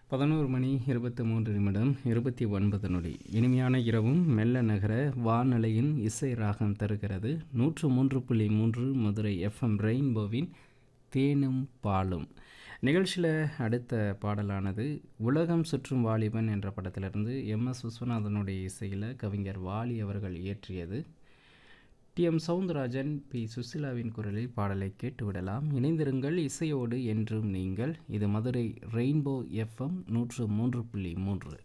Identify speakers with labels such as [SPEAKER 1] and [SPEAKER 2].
[SPEAKER 1] பதினோரு மணி இருபத்தி மூன்று நிமிடம் இருபத்தி ஒன்பது நொடி இனிமையான இரவும் மெல்ல நகர வானலையின் இசை ராகம் தருகிறது நூற்று மூன்று புள்ளி மூன்று மதுரை எஃப்எம் ரெயின்போவின் தேனும் பாலும் நிகழ்ச்சியில் அடுத்த பாடலானது உலகம் சுற்றும் வாலிபன் என்ற படத்திலிருந்து எம் எஸ் விஸ்வநாதனுடைய இசையில் கவிஞர் வாலி அவர்கள் இயற்றியது டி எம் சவுந்தரராஜன் பி சுசிலாவின் குரலில் பாடலை கேட்டுவிடலாம் இணைந்திருங்கள் இசையோடு என்றும் நீங்கள் இது மதுரை ரெயின்போ எஃப்எம் நூற்று மூன்று புள்ளி மூன்று